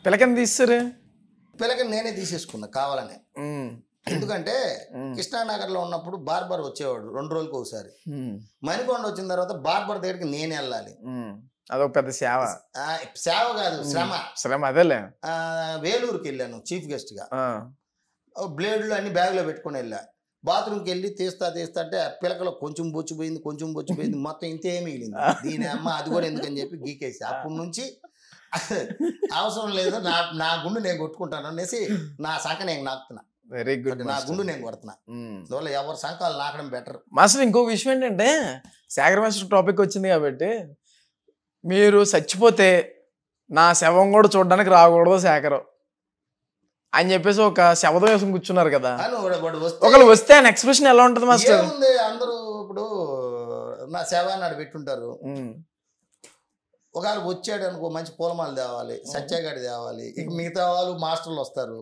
పిల్లకని తీస్తారు పిల్లకి నేనే తీసేసుకున్నా కావాలనే ఉమ్, ఎందుకంటే ఉమ్, కృష్ణానగర్లో ఉన్నప్పుడు బార్బర్ వచ్చేవాడు రెండు రోజులకు ఒకసారి ఉమ్, మణికొండ వచ్చిన తర్వాత బార్బర్ దగ్గరికి నేను వెళ్ళాలి ఉమ్. అదొక పెద్ద సేవ ఆ, సేవ కాదు శ్రమ శ్రమ అదేలే ఆ, వేలూరుకి వెళ్ళాను చీఫ్ గెస్ట్గా ఆ, బ్లేడ్లు అన్ని బ్యాగ్లో పెట్టుకొని వెళ్ళా బాత్రూమ్కి వెళ్ళి తీస్తా తీస్తా అంటే ఆ పిలకలో కొంచెం బొచ్చిపోయింది కొంచెం బొచ్చిపోయింది మొత్తం ఇంతే మిగిలింది దీని అమ్మ అది కూడా ఎందుకని చెప్పి గీకేసి అప్పటి నుంచి అవసరం లేదు నా నా గుండు నేను కొట్టుకుంటాను అనేసి నా సంఖ నేను నాకుతున్నా వెరీ గుడ్ అంటే నా గుండు నేను కొడుతున్నా అందువల్ల ఎవరి సంఖాలు నాకడం బెటర్ మాస్టర్ ఇంకో విషయం ఏంటంటే సాగర్ మాస్టర్ టాపిక్ వచ్చింది కాబట్టి మీరు చచ్చిపోతే నా శవం కూడా చూడడానికి రాకూడదు శేఖరం అని చెప్పేసి ఒక శవదం వేసుకుని కూర్చున్నారు కదా అని వాడు- వాడు వస్తే ఒకళ్ళు వస్తే ఆయన ఎక్స్ప్రెషన్ ఎలా ఉంటుంది మాస్టర్ ఏముంది అందరూ ఇప్పుడు నా సేవ నాడు పెట్టుంటారు ఉమ్, ఒకవేళ వచ్చాడు అనుకో మంచి పూలమాల తేవాలి సత్యాగాడి తేవాలి ఇక మిగతా వాళ్ళు మాస్టర్లు వస్తారు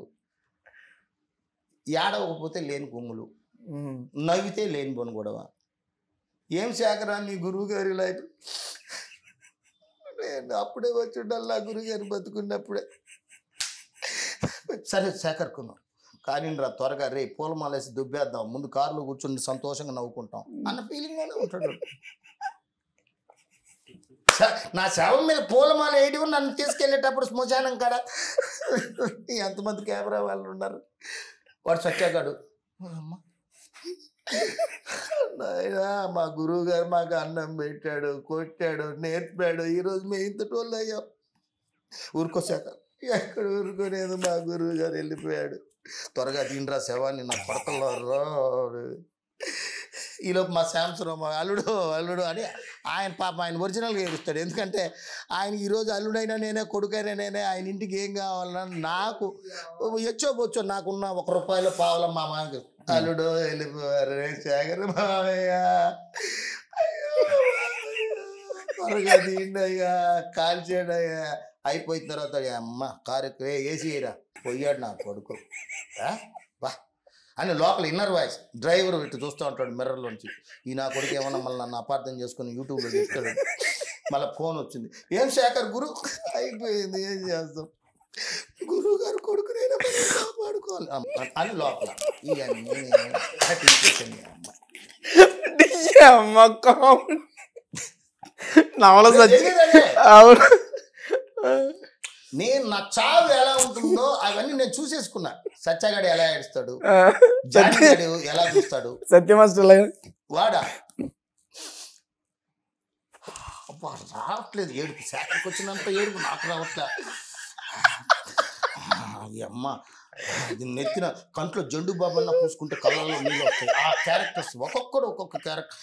ఏడవకపోతే లేని కొమ్ములు ఉమ్, నవ్వితే లేని బొను గొడవ ఏం శాఖరా నీ గురువు గారి లైఫ్ నేను అప్పుడే వచ్చి ఉండాలి నా గురువు గారు బతుకున్నప్పుడే సరే సేకరుకున్నాం కానీ రా త్వరగా రే పూలమాల వేసి దుబ్బేద్దాం ముందు కారులో కూర్చుని సంతోషంగా నవ్వుకుంటాం అన్న ఫీలింగ్లోనే ఉంటాడు స- నా శవం మీద పూలమాల వేయడం నన్ను తీసుకెళ్ళేటప్పుడు శ్మశానం కాడ ఎంతమంది కెమెరా వాళ్ళు ఉన్నారు వాడు సత్యాగాడు అమ్మ నాయనా మా గురువు గారు మాకు అన్నం పెట్టాడు కొట్టాడు నేర్పాడు ఈరోజు మేము ఇంత టోళ్ళు అయ్యాం ఊరుకోసాక ఎక్కడ ఊరుకోలేదు మా గురువు గారు వెళ్ళిపోయాడు త్వరగా తినరా శవాన్ని నా కొడతలో ఈలోపు మా శాంసరావు మా అల్లుడు అల్లుడు అని ఆయన పాప ఆయన ఒరిజినల్గా ఏడుస్తాడు ఎందుకంటే ఆయన ఈరోజు అల్లుడైనా నేనే కొడుకైనా నేనే ఆయన ఇంటికి ఏం కావాలన్నా నాకు ఎచ్చో బొచ్చో నాకున్న ఒక రూపాయలు పావుల మా మామకి అల్లుడు వెళ్ళిపోయారు రే శేఖర్ మామయ్య అయ్యో, త్వరగా తీయండి అయ్యా కాల్చాడు అయ్యా అయిపోయిన తర్వాత "ఏ అమ్మ కారు ఎక్కువ ఏసీ వేయరా పోయాడు నా కొడుకు ఆ? వా అని లోపల ఇన్నర్ వాయిస్ డ్రైవర్ ఇటు చూస్తూ ఉంటాడు మిర్రర్లోంచి ఈ నా కొడుకు ఏమన్నా మళ్ళీ నన్ను అపార్థం చేసుకుని యూట్యూబ్లో చెప్తాడు మళ్ళీ ఫోన్ వచ్చింది ఏం శేఖర్ గురు అయిపోయింది ఏం చేస్తాం గురువు గారు కొడుకునైనా మనం కాపాడుకోవాలి అమ్మ, అని లోపల ఇవన్నీ తీసేసింది అమ్మ అమ్మ కామెడీ. నవల సత్య తెలియదనే. అవును నేను నా చావు ఎలా ఉంటుందో అవన్నీ నేను చూసేసుకున్నా సత్యగాడు ఎలా ఏడుస్తాడు ఆ, సత్య జానిగాడు ఎలా చూస్తాడు సత్య మాస్టర్ లాగా. వాడా అబ్బా రావట్లేదు ఏడుపు శాఖకు వచ్చినంత ఏడుపు నాకు రావట్లే ఈ అమ్మ ఇది నెత్తిన కంట్లో జండు బాబన్న పూసుకుంటే కళ్ళల్లో నీళ్ళు వస్తాయి ఆ క్యారెక్టర్స్ ఒక్కొక్కడు ఒక్కొక్క క్యారెక్టర్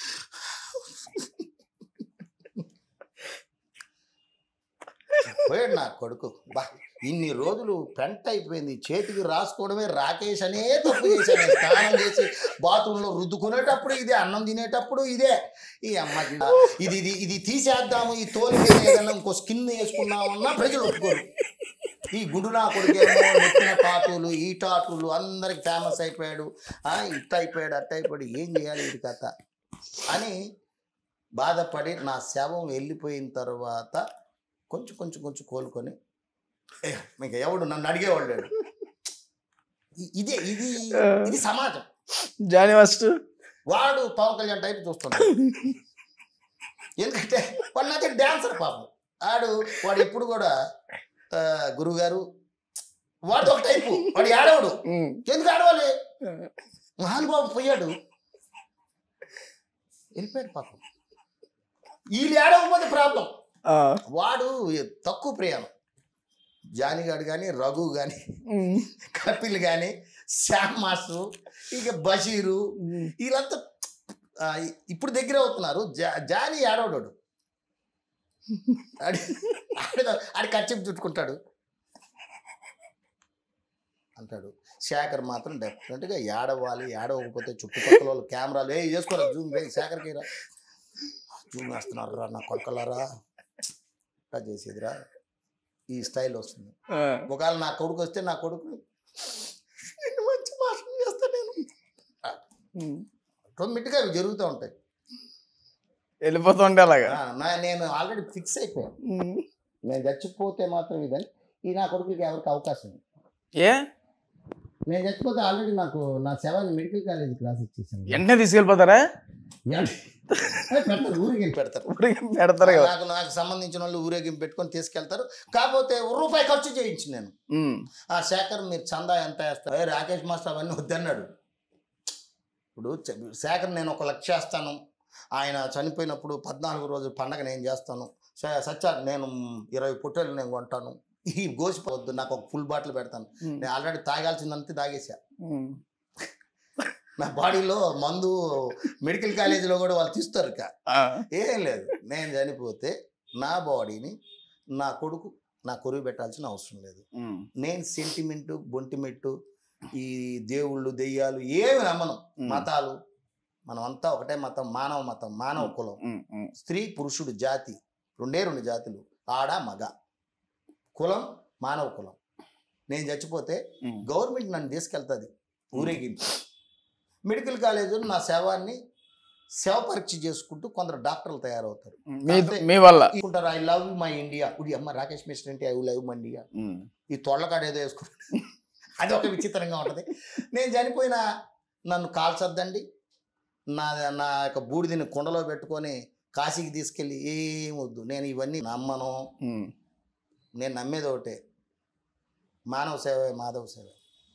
పోయాడు నా కొడుకు బా ఇన్ని రోజులు పెంట అయిపోయింది చేతికి రాసుకోవడమే రాకేష్ అనే తప్పు చేశాను స్నానం చేసి బాత్రూంలో రుద్దుకునేటప్పుడు ఇదే అన్నం తినేటప్పుడు ఇదే ఈ అమ్మ ఇది ఇది ఇది తీసేద్దాము ఈ తోలు మీద ఏదైనా ఇంకో స్కిన్ వేసుకున్నామన్నా ప్రజలు ఒప్పుకోరు ఈ గుండు నా కొడుకేమో నెత్తిన టాటూలు ఈ టాటూలు అందరికి ఫేమస్ అయిపోయాడు ఆ, ఇట్ట అయిపోయాడు అట్ట అయిపోయాడు ఏం చేయాలి ఇది కథ అని బాధపడి నా శవం వెళ్ళిపోయిన తర్వాత కొంచెం కొంచెం కొంచెం కోలుకొని "ఏ, మీకు ఎవడు నన్ను అడిగేవాడు లేడు." ఇ- ఇదే ఇది ఇది సమాజం జానీ మాస్టర్ వాడు పవన్ కళ్యాణ్ టైప్ చూస్తున్నాడు ఎందుకంటే వాడు నాకే డాన్సర్ పాపం వాడు వాడు ఎప్పుడు కూడా ఆ, గురువుగారు వాడు ఒక టైపు వాడు ఆడవాడు ఉమ్. ఎందుకు ఆడవాలి మహానుభావుడు పోయాడు వెళ్ళిపోయాడు పాపం వీళ్ళు ఆడకపోతే ప్రాబ్లం ఆ. వాడు తక్కువ ప్రయాణం జానిగాడు కానీ రఘు కానీ ఉమ్. కపిల్ కానీ శ్యామ్ మాస్టర్ ఇక బషీరు ఉమ్. వీళ్ళంతా ఆ, ఇప్పుడు దగ్గర అవుతున్నారు జా జాని ఆడవాడు ఆడి ఆడి- ఆడి ఖర్చు చుట్టుకుంటాడు అంటాడు శేఖర్ మాత్రం డెఫినెట్గా ఏడవాలి ఏడవకపోతే చుట్టుపక్కల వాళ్ళు కెమెరాలు ఏ చేసుకోరా జూమ్ రే శేఖర్కి రా జూమ్ వేస్తున్నారు రా నా కొడుకలారా ఇట్లా చేసేదిరా ఈ స్టైల్ వస్తుంది ఆ. ఒకవేళ నా కొడుకు వస్తే నా కొడుకు "నిన్ను మంచి మాస్టర్ చేస్తా నేను ఉమ్. ఆటోమేటిక్గా అవి జరుగుతూ ఉంటాయి వెళ్ళిపోతుంటే అలాగా ఆ, నా నేను ఆల్రెడీ ఫిక్స్ అయిపోయాను ఉమ్. నేను చచ్చిపోతే మాత్రం ఇదని ఈ నా కొడుకులకి ఎవరికి అవకాశం ఉంది. ఏ నేను చచ్చిపోతే ఆల్రెడీ నాకు నా శవాన్ని మెడికల్ కాలేజీకి రాసి ఇచ్చేసాను వెంటనే తీసుకెళ్ళిపోతారా పెడతారు ఊరికి పెడతారు ఊరికి పెడతారు కదా నాకు నాకు సంబంధించిన వాళ్ళు ఊరేగింపు పెట్టుకొని తీసుకెళ్తారు కాకపోతే ఒక రూపాయి ఖర్చు చేయించి నేను ఉమ్, ఆ శేఖర్ మీరు చందా ఎంత వేస్తారు ఏ, రాకేష్ మాస్టర్ అవన్నీ వద్దన్నాడు ఇప్పుడు చె- శేఖర్ నేను ఒక లక్ష వేస్తాను ఆయన చనిపోయినప్పుడు పద్నాలుగు రోజులు పండగ నేను చేస్తాను స- సత్య నేను ఇరవై పొట్టేలు నేను కొంటాను ఈ గోసిపోవద్దు నాకు ఒక ఫుల్ బాటిల్ పెడతాను ఉమ్, నేను ఆల్రెడీ తాగాల్సిందంతా తాగేసా ఉమ్. నా బాడీలో మందు మెడికల్ కాలేజీలో కూడా వాళ్ళు తీస్తారు ఇక ఆ, ఏం లేదు నేను చనిపోతే నా బాడీని నా కొడుకు నా కొరువు పెట్టాల్సిన అవసరం లేదు ఉమ్, నేను సెంటిమెంటు బొంటిమెట్టు ఈ దేవుళ్ళు దెయ్యాలు ఏమి నమ్మను ఉమ్, మతాలు మనం అంతా ఒకటే మతం మానవ మతం మానవ కులం ఉమ్, ఉమ్, స్త్రీ పురుషుడు జాతి రెండే రెండు జాతులు ఆడ మగ కులం మానవ కులం నేను చచ్చిపోతే ఉమ్. గవర్నమెంట్ నన్ను తీసుకెళ్తుంది ఊరేగింపు మెడికల్ కాలేజీలో నా శవాన్ని శవ పరీక్ష చేసుకుంటూ కొందరు డాక్టర్లు తయారవుతారు మీ మీ వల్ల అనుకుంటారు ఐ లవ్ మై ఇండియా ఇప్పుడు అమ్మ రాకేష్ మిశ్ర అంటే I love my India um, ఈ తొళ్ళకాడ ఏదో వేసుకుంటాడు అది ఒక విచిత్రంగా ఉంటుంది నేను చనిపోయిన నన్ను కాల్చొద్దండి నా నా యొక్క బూడిదని కుండలో పెట్టుకొని కాశీకి తీసుకెళ్ళి ఏం వద్దు నేను ఇవన్నీ నమ్మను ఉమ్, నేను నమ్మేది ఒకటే మానవ సేవే మాధవ సేవ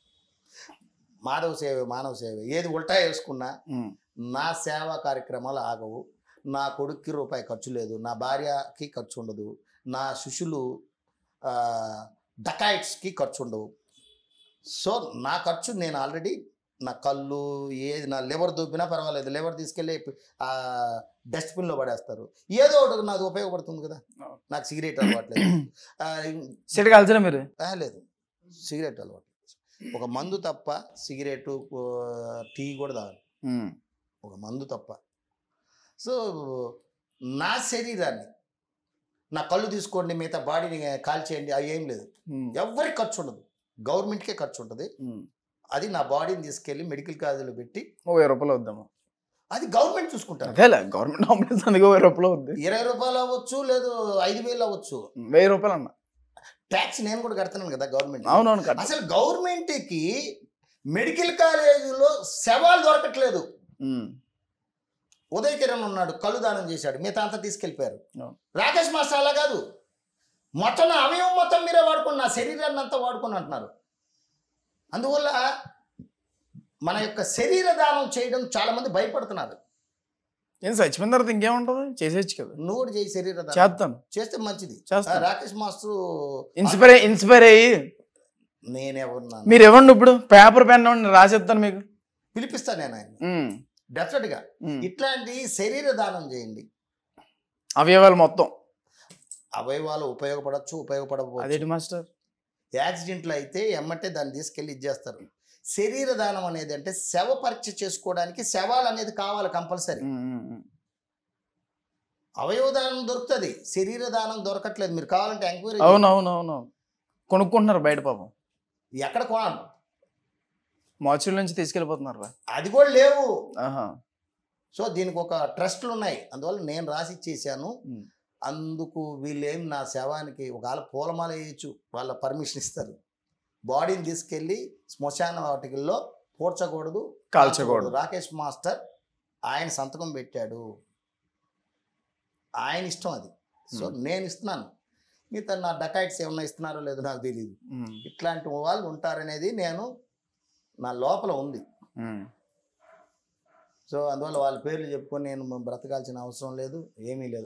మాధవ సేవే మానవ సేవ ఏది ఉల్టా వేసుకున్నా ఉమ్, నా సేవా కార్యక్రమాలు ఆగవు నా కొడుక్కి రూపాయి ఖర్చు లేదు నా భార్యకి ఖర్చు ఉండదు నా శిష్యులు ఆ, డకాయిట్స్కి ఖర్చు ఉండవు సో నా ఖర్చు నేను ఆల్రెడీ నా కళ్ళు ఏది నా లివర్ దూపినా పర్వాలేదు లివర్ తీసుకెళ్ళి ఆ డస్ట్బిన్లో పడేస్తారు ఏదో ఒకటి నాది ఉపయోగపడుతుంది కదా నాకు సిగరెట్ అలవాట్లేదు ఆ, సిటీ కలిసినా మీరు ఆ, లేదు సిగరెట్ అలవాటు ఒక మందు తప్ప సిగరెట్ టీ కూడా తాగను ఉమ్, ఒక మందు తప్ప సో నా శరీరాన్ని నా కళ్ళు తీసుకోండి మిగతా బాడీని కాల్చేయండి అవి ఏం లేదు ఉమ్, ఎవరికి ఖర్చు ఉండదు గవర్నమెంట్కే ఖర్చు ఉంటుంది ఉమ్. అది నా బాడీని తీసుకెళ్ళి మెడికల్ కాలేజీలో పెట్టి ఓ వెయ్యి రూపాయలు వద్దాము అది గవర్నమెంట్ చూసుకుంటారు అదేలే గవర్నమెంట్ ఆంబులెన్స్ అందుకే వెయ్యి రూపాయలు వద్దు ఇరవై రూపాయలు అవ్వచ్చు లేదు ఐదు వేలు అవ్వచ్చు వెయ్యి రూపాయలు అన్న ట్యాక్స్ నేను కూడా కడుతున్నాను కదా గవర్నమెంట్ అవునవును కట్ట అసలు గవర్నమెంట్కి మెడికల్ కాలేజీలో శవాలు దొరకట్లేదు ఉమ్, ఉదయ్ కిరణ్ ఉన్నాడు కళ్ళు దానం చేశాడు మిగతా అంతా తీసుకెళ్ళిపోయారు అవును. రాకేష్ మాస్టర్ అలా కాదు మొత్తం నా అవయవం మొత్తం మీరే వాడుకుని నా శరీరాన్ని అంతా వాడుకుని అంటున్నారు అందువల్ల మన యొక్క శరీర దానం చేయడం చాలా మంది భయపడుతున్నారు ఏం చచ్చిపోయిన తర్వాత ఇంకేముంటుంది చేసేయచ్చు కదా నువ్వు కూడా చేయి శరీర దానం చేస్తాను చేస్తే మంచిది ఆ, చేస్తాను రాకేష్ మాస్టర్ ఇన్స్పైర్ అయ్యి- ఇన్స్పైర్ అయ్యి నేనెవరున్నాను మీరు ఇవ్వండి ఇప్పుడు పేపర్ పెన్ ఇవ్వండి రాసేస్తాను మీకు పిలిపిస్తా నేను ఆయన ఉమ్, డెఫినెట్ గా ఉమ్. ఇట్లాంటి శరీర దానం చేయండి అవయవాలు మొత్తం అవయవాలు ఉపయోగపడచ్చు ఉపయోగపడకపోవచ్చు అదేంటి మాస్టర్ యాక్సిడెంట్లు అయితే ఎమ్మటే దాన్ని తీసుకెళ్ళి ఇచ్చేస్తారు శరీర దానం అనేది అంటే శవ పరీక్ష చేసుకోవడానికి శవాలు అనేది కావాలి కంపల్సరీ ఉమ్, ఉమ్, ఉమ్. అవయవ దానం దొరుకుతుంది శరీర దానం దొరకట్లేదు మీరు కావాలంటే ఎంక్వైరీ అవును అవును అవును అవును. కొనుక్కుంటున్నారు బయట పాపం ఎక్కడ కొనాలి మార్చుల నుంచి తీసుకెళ్ళిపోతున్నారు రా అది కూడా లేవు ఆహా సో దీనికి ఒక ట్రస్ట్లు ఉన్నాయి అందువల్ల నేను రాసి ఇచ్చేసాను ఉమ్. అందుకు వీళ్ళేం నా శవానికి ఒకవేళ పూలమాల వేయచ్చు వాళ్ళ పర్మిషన్ ఇస్తారు బాడీని తీసుకెళ్ళి శ్మశాన వాటికల్లో పూడ్చకూడదు కాల్చకూడదు రాకేష్ మాస్టర్ ఆయన సంతకం పెట్టాడు ఆయన ఇష్టం అది సో నేను ఇస్తున్నాను మిగతా నా డకాయిట్స్ ఏమన్నా ఇస్తున్నారో లేదో నాకు తెలియదు ఉమ్, ఇట్లాంటి వాళ్ళు ఉంటారనేది నేను నా లోపల ఉంది ఉమ్. సో అందువల్ల వాళ్ళ పేర్లు చెప్పుకొని నేను బ్రతకాల్సిన అవసరం లేదు ఏమీ లేదు